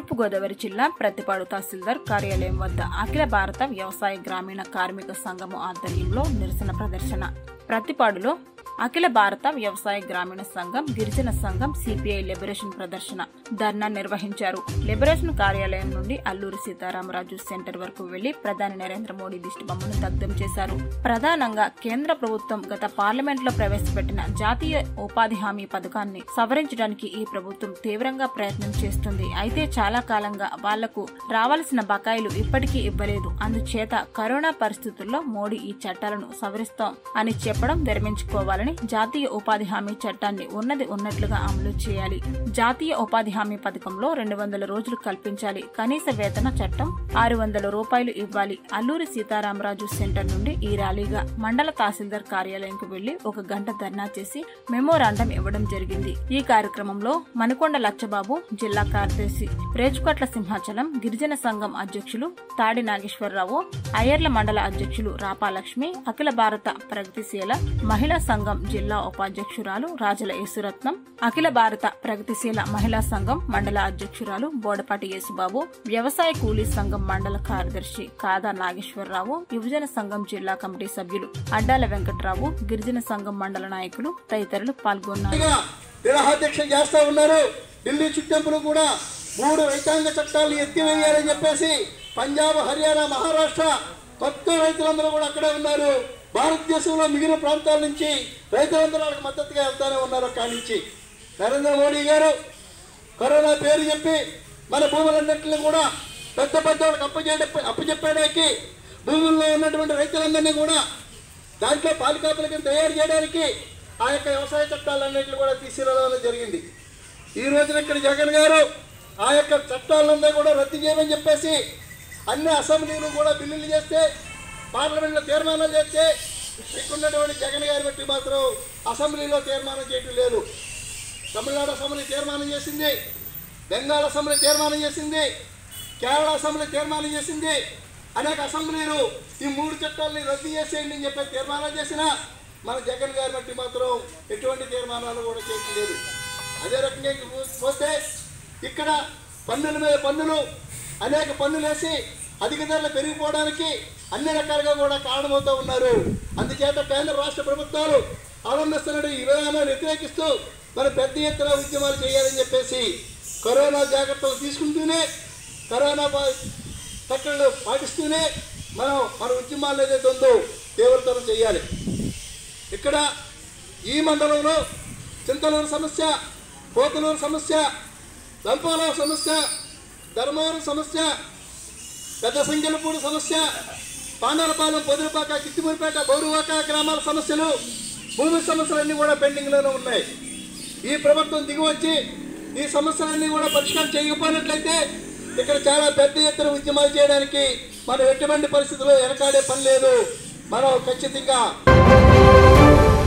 తూర్పుగోదావరి జిల్లా ప్రతిపాడు తహసీల్దార్ కార్యాలయం వద్ద అఖిల భారత వ్యవసాయ గ్రామీణ కార్మిక సంఘము ఆధ్వర్యంలో నిరసన ప్రదర్శన ప్రతిపాడులో అఖిల భారత వ్యవసాయ గ్రామీణ సంఘం గిరిజన సంఘం సిపిఐ లిబరేషన్ ప్రదర్శన ధర్నా నిర్వహించారు లిబరేషన్ కార్యాలయం నుండి అల్లూరి సీతారామరాజు సెంటర్ వరకు వెళ్లి ప్రధాని నరేంద్ర మోడీ దిష్టి బొమ్మను దగ్ధం చేశారు ప్రధానంగా కేంద్ర ప్రభుత్వం గత పార్లమెంట్ లో ప్రవేశపెట్టిన జాతీయ ఉపాధి హామీ పథకాన్ని సవరించడానికి ఈ ప్రభుత్వం తీవ్రంగా ప్రయత్నం చేస్తుంది అయితే చాలా కాలంగా వాళ్లకు రావాల్సిన బకాయిలు ఇప్పటికీ ఇవ్వలేదు అందుచేత కరోనా పరిస్థితుల్లో మోడీ ఈ చట్టాలను సవరిస్తాం అని చెప్పడం విరమించుకోవాలని జాతీయ ఉపాధి హామీ చట్టాన్ని ఉన్నది ఉన్నట్లుగా అమలు చేయాలి జాతీయ ఉపాధి హామీ పథకంలో రెండు వందల రోజులు కల్పించాలి కనీస వేతన చట్టం ఆరు వందల రూపాయలు ఇవ్వాలి అల్లూరి సీతారామరాజు సెంటర్ నుండి ఈ ర్యాలీగా మండల తహసీల్దార్ కార్యాలయంకు వెళ్లి ఒక గంట ధర్నా చేసి మెమోరాండం ఇవ్వడం జరిగింది ఈ కార్యక్రమంలో మణికొండ లచ్చబాబు జిల్లా కార్యదర్శి రేచుకట్ల సింహాచలం గిరిజన సంఘం అధ్యక్షులు తాడి నాగేశ్వరరావు అయ్యర్ల మండల అధ్యక్షులు రాపాలక్ష్మి అఖిల భారత ప్రగతిశీల మహిళా సంఘం జిల్లా ఉపాధ్యక్షురాలు రాజల యేసురత్నం అఖిల భారత ప్రగతిశీల మహిళా సంఘం మండల అధ్యక్షురాలు బోడపాటి యేసుబాబు వ్యవసాయ కూలీ సంఘం మండల కార్యదర్శి కాదా నాగేశ్వరరావు యువజన సంఘం జిల్లా కమిటీ సభ్యులు అడ్డాల వెంకట్రావు గిరిజన సంఘం మండల నాయకులు తదితరులు పాల్గొన్నారు గా నిరాహాధ్యక్ష చేస్తా ఉన్నారు ఢిల్లీ చుట్టింపులు కూడా మూడు రైతాంగ చట్టాలు ఎత్తివేయాలని చెప్పేసి పంజాబ్ హర్యానా మహారాష్ట్ర మొత్తం రైతులందరూ కూడా అక్కడే ఉన్నారు భారతదేశంలో మిగిలిన ప్రాంతాల నుంచి రైతులందరూ వాళ్ళకి మద్దతుగా వెళ్తానే ఉన్నారు అక్కడి నుంచి నరేంద్ర మోడీ గారు కరోనా పేరు చెప్పి మన భూములన్నింటినీ కూడా పెద్ద పెద్ద వాళ్ళకి అప్పచెప్ప అప్పచెప్పడానికి భూముల్లో ఉన్నటువంటి రైతులందరినీ కూడా దాంట్లో పాలికాపుల కింద తయారు చేయడానికి ఆ యొక్క వ్యవసాయ చట్టాలన్నింటినీ కూడా తీసుకురావడం జరిగింది ఈ రోజున ఇక్కడ జగన్ గారు ఆ యొక్క చట్టాలందరూ కూడా రద్దు చేయమని చెప్పేసి అన్ని అసెంబ్లీలు కూడా బిల్లులు చేస్తే పార్లమెంట్లో తీర్మానాలు చేస్తే ఇక్కడున్నటువంటి జగన్ గారి బట్టి మాత్రం అసెంబ్లీలో తీర్మానం చేయటం లేదు తమిళనాడు అసెంబ్లీ తీర్మానం చేసింది బెంగాల్ అసెంబ్లీ తీర్మానం చేసింది కేరళ అసెంబ్లీ తీర్మానం చేసింది అనేక అసెంబ్లీలు ఈ మూడు చట్టాలని రద్దు చేసేయండి అని చెప్పి తీర్మానాలు చేసిన మన జగన్ గారి బట్టి మాత్రం ఎటువంటి తీర్మానాలు కూడా చేయట్లేదు అదే రకంగా ఇంక పోతే ఇక్కడ పన్నుల మీద పన్నులు అనేక పన్నులు వేసి అధిక ధరలు పెరిగిపోవడానికి అన్ని రకాలుగా కూడా కారణమవుతూ ఉన్నారు అందుచేత కేంద్ర రాష్ట్ర ప్రభుత్వాలు అవలంబిస్తున్న ఈ విధానాన్ని వ్యతిరేకిస్తూ మరి పెద్ద ఎత్తున ఉద్యమాలు చేయాలని చెప్పేసి కరోనా జాగ్రత్తలు తీసుకుంటూనే కరోనా పా- కట్టడలు పాటిస్తూనే మనం మన ఉద్యమాలు ఏదైతే ఉందో తీవ్రతరం చేయాలి ఇక్కడ ఈ మండలంలో చింతలూరు సమస్య పోతలూరు సమస్య దంపాలూరు సమస్య ధర్మవరం సమస్య పెద్ద సంఖ్యలపూడి సమస్య పాండలపాలెం పొదురుపాక కిత్తిమూరిపేట బౌరువాక గ్రామాల సమస్యలు భూమి సమస్యలన్నీ కూడా పెండింగ్లోనే ఉన్నాయి ఈ ప్రభుత్వం దిగివచ్చి ఈ సమస్యలన్నీ కూడా పరిష్కారం చేయకపోయినట్లయితే ఇక్కడ చాలా పెద్ద ఎత్తున ఉద్యమాలు చేయడానికి మనం ఎటువంటి పరిస్థితుల్లో వెనకాడే పని లేదు మనం ఖచ్చితంగా